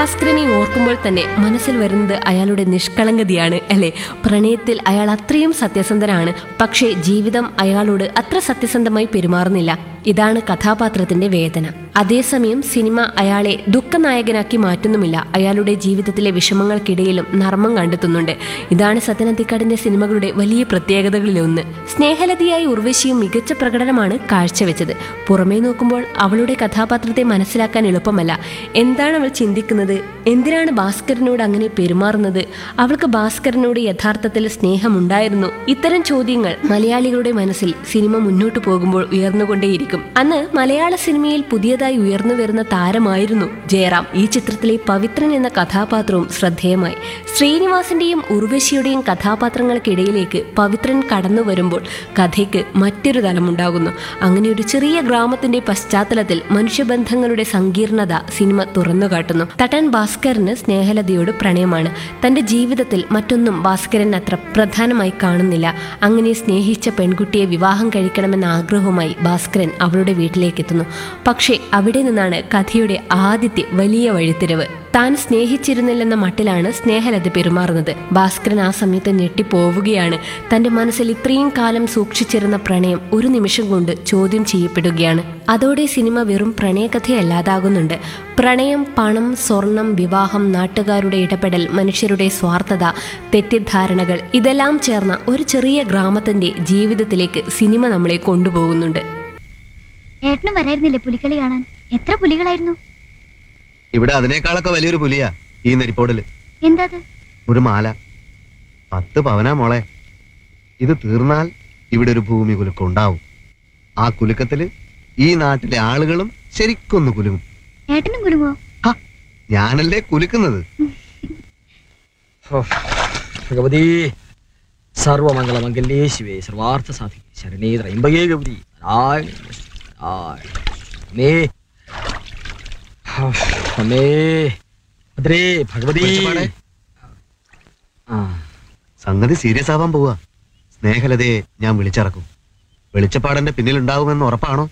ഭാസ്കരനെ ഓർക്കുമ്പോൾ തന്നെ മനസ്സിൽ വരുന്നത് അയാളുടെ നിഷ്കളങ്കതയാണ് അല്ലെ പ്രണയത്തിൽ അയാൾ അത്രയും സത്യസന്ധനാണ് പക്ഷേ ജീവിതം അയാളോട് അത്ര സത്യസന്ധമായി പെരുമാറുന്നില്ല ഇതാണ് കഥാപാത്രത്തിന്റെ വേദന അതേസമയം സിനിമ അയാളെ ദുഃഖനായകനാക്കി മാറ്റുന്നുമില്ല അയാളുടെ ജീവിതത്തിലെ വിഷമങ്ങൾക്കിടയിലും നർമ്മം കണ്ടെത്തുന്നുണ്ട് ഇതാണ് സത്യനന്ദിക്കാടിന്റെ സിനിമകളുടെ വലിയ പ്രത്യേകതകളിലൊന്ന് സ്നേഹലതിയായ ഉർവശിയും മികച്ച പ്രകടനമാണ് കാഴ്ചവെച്ചത് പുറമേ നോക്കുമ്പോൾ അവളുടെ കഥാപാത്രത്തെ മനസ്സിലാക്കാൻ എളുപ്പമല്ല എന്താണ് അവൾ ചിന്തിക്കുന്നത് എന്തിനാണ് ഭാസ്കരനോട് അങ്ങനെ പെരുമാറുന്നത് അവൾക്ക് ഭാസ്കരനോട് യഥാർത്ഥത്തിൽ സ്നേഹമുണ്ടായിരുന്നു ഇത്തരം ചോദ്യങ്ങൾ മലയാളികളുടെ മനസ്സിൽ സിനിമ മുന്നോട്ട് പോകുമ്പോൾ ഉയർന്നുകൊണ്ടേയിരിക്കും അന്ന് മലയാള സിനിമയിൽ പുതിയതായി ഉയർന്നു വരുന്ന താരമായിരുന്നു ജയറാം ഈ ചിത്രത്തിലെ പവിത്രൻ എന്ന കഥാപാത്രവും ശ്രദ്ധേയമായി ശ്രീനിവാസിന്റെയും ഉർവശിയുടെയും കഥാപാത്രങ്ങൾക്കിടയിലേക്ക് പവിത്രൻ കടന്നു വരുമ്പോൾ കഥയ്ക്ക് മറ്റൊരു തലമുണ്ടാകുന്നു അങ്ങനെ ഒരു ചെറിയ ഗ്രാമത്തിന്റെ പശ്ചാത്തലത്തിൽ മനുഷ്യബന്ധങ്ങളുടെ സങ്കീർണത സിനിമ തുറന്നു കാട്ടുന്നു തട്ടൻ ഭാസ്കറിന് സ്നേഹലതയോട് പ്രണയമാണ് തന്റെ ജീവിതത്തിൽ മറ്റൊന്നും ഭാസ്കരൻ അത്ര പ്രധാനമായി കാണുന്നില്ല അങ്ങനെ സ്നേഹിച്ച പെൺകുട്ടിയെ വിവാഹം കഴിക്കണമെന്ന ആഗ്രഹവുമായി ഭാസ്കരൻ അവളുടെ വീട്ടിലേക്ക് എത്തുന്നു പക്ഷേ അവിടെ നിന്നാണ് കഥയുടെ ആദ്യത്തെ വലിയ വഴിത്തിരിവ് താൻ സ്നേഹിച്ചിരുന്നില്ലെന്ന മട്ടിലാണ് സ്നേഹലത പെരുമാറുന്നത് ഭാസ്കരൻ ആ സമയത്ത് ഞെട്ടിപ്പോവുകയാണ് തന്റെ മനസ്സിൽ ഇത്രയും കാലം സൂക്ഷിച്ചിരുന്ന പ്രണയം ഒരു നിമിഷം കൊണ്ട് ചോദ്യം ചെയ്യപ്പെടുകയാണ് അതോടെ സിനിമ വെറും പ്രണയകഥയല്ലാതാകുന്നുണ്ട് പ്രണയം പണം സ്വർണം വിവാഹം നാട്ടുകാരുടെ ഇടപെടൽ മനുഷ്യരുടെ സ്വാർത്ഥത തെറ്റിദ്ധാരണകൾ ഇതെല്ലാം ചേർന്ന ഒരു ചെറിയ ഗ്രാമത്തിന്റെ ജീവിതത്തിലേക്ക് സിനിമ നമ്മളെ കൊണ്ടുപോകുന്നുണ്ട് ഏട്ടനും വരായിരുന്നില്ലേ പുലിക്കളി കാണാൻ എത്ര പുലികളായിരുന്നു ഇവിടെ അതിനേക്കാളൊക്കെ വലിയൊരു പുലിയാ ഈ നെരിപ്പോടില് എന്താ അത് ഒരു മാല പത്ത് പവനാ മോളെ ഇത് തീർന്നാൽ ഇവിടെ ഒരു ഭൂമി കുലുക്കം ഉണ്ടാവും ആ കുലുക്കത്തില് ഈ നാട്ടിലെ ആളുകളും ശരിക്കൊന്ന് കുലുങ്ങും ഏട്ടനും കുലുങ്ങോ ഹ, ഞാനല്ലേ കുലുക്കുന്നത് ഓ, ഭഗവതി സർവമംഗളമംഗല്യേ ശിവേ സർവാർത്ഥ സാധികേ ശരണേ ത്രയംബകേ ഗൗരി നാരായണി നമസ്തുതേ, നാരായണി. അമ്മേ ഓ, അമ്മേ ഭദ്രേ ഭഗവതി വെളിച്ചപ്പാടേ. ആ സംഗതി സീരിയസ് ആവാൻ പോവാ സ്നേഹലതയെ ഞാൻ വിളിച്ചിറക്കും വെളിച്ചപ്പാടന്റെ പിന്നിലുണ്ടാവുമെന്ന് ഉറപ്പാണോ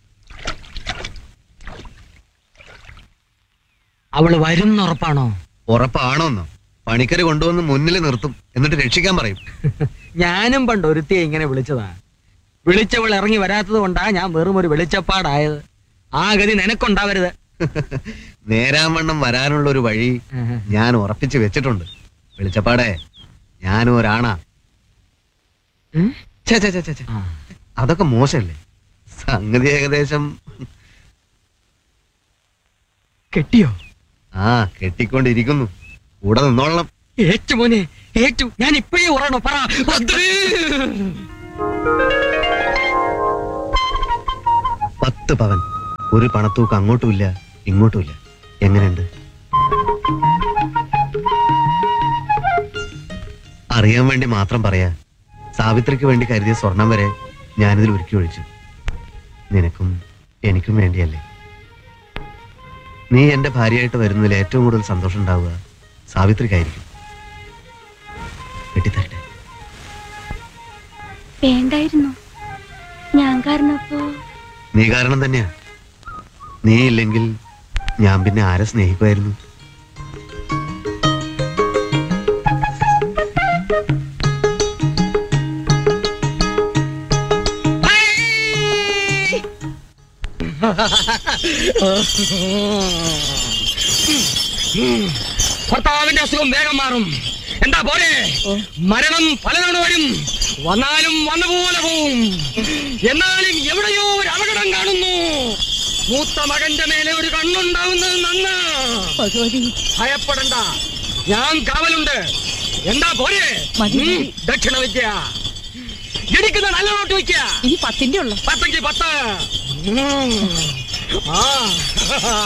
അവള് വരും ഉറപ്പാണോ ഉറപ്പാണോന്നോ പണിക്കര് കൊണ്ടുവന്ന് മുന്നിൽ നിർത്തും എന്നിട്ട് രക്ഷിക്കാൻ പറയും ഞാനും പണ്ട് ഒരുത്തിയെ ഇങ്ങനെ വിളിച്ചതാ വിളിച്ചവൾ ഇറങ്ങി വരാത്തത് കൊണ്ടാ ഞാൻ വെറും ഒരു വെളിച്ചപ്പാടായത് ആ ഗതി നിനക്കുണ്ടാവരുത് നേരാവണ്ണം വരാനുള്ള ഒരു വഴി ഞാൻ ഉറപ്പിച്ചു വെച്ചിട്ടുണ്ട് വെളിച്ചപ്പാടെ ഞാനും ഒരാണാ ഉം? ഛെ, ഛെ, ഛെ, ഛെ, ഛെ. ആ. അതൊക്കെ മോശമല്ലേ സംഗതി ഏകദേശം കെട്ടിയോ ആ കെട്ടിക്കൊണ്ടിരിക്കുന്നു കൂടെ നിന്നോളണം ഏറ്റു മോനെ ഏറ്റു ഞാൻ ഇപ്പോഴേ ഉറണോ പറ ഭദ്രേ. പത്ത് പവൻ ഒരു പണത്തൂക്ക് അങ്ങോട്ടുമില്ല ഇങ്ങോട്ടുമില്ല എങ്ങനെയുണ്ട് അറിയാൻ വേണ്ടി മാത്രം പറയാ സാവിത്രിക്ക് വേണ്ടി കരുതിയ സ്വർണം വരെ ഞാനിതിൽ ഒരുക്കി ഒഴിച്ചു നിനക്കും എനിക്കും വേണ്ടിയല്ലേ നീ എന്റെ ഭാര്യയായിട്ട് വരുന്നതിൽ ഏറ്റവും കൂടുതൽ സന്തോഷം ഉണ്ടാവുക സാവിത്രിക്കായിരിക്കും കെട്ടിത്തരട്ടെ വേണ്ടായിരുന്നു ഞാൻ കാരണം അപ്പോ നീ കാരണം തന്നെയാ നീ ഇല്ലെങ്കിൽ ഞാൻ പിന്നെ ആരെ സ്നേഹിക്കുമായിരുന്നു ഭർത്താവിന്റെ അസുഖം വേഗം മാറും എന്താ പോരെ മരണം പലതവണ വരും വന്നാലും വന്ന പോലെ പോവും എന്നാലും എവിടെയോ ഒരു അപകടം കാണുന്നു മൂത്ത മകന്റെ മേലെ ഒരു കണ്ണുണ്ടാവുന്നത് നന്ന ഭയപ്പെടണ്ട ഞാൻ കാവലുണ്ട് എന്താ പോരെ ഉം, ദക്ഷിണ വയ്ക്ക ഇടിക്കുന്ന നല്ല നോട്ട് വയ്ക്ക ഇനി പത്തിന്റെ ഉള്ളു പത്തെങ്കിൽ പത്ത് ഉം. ആ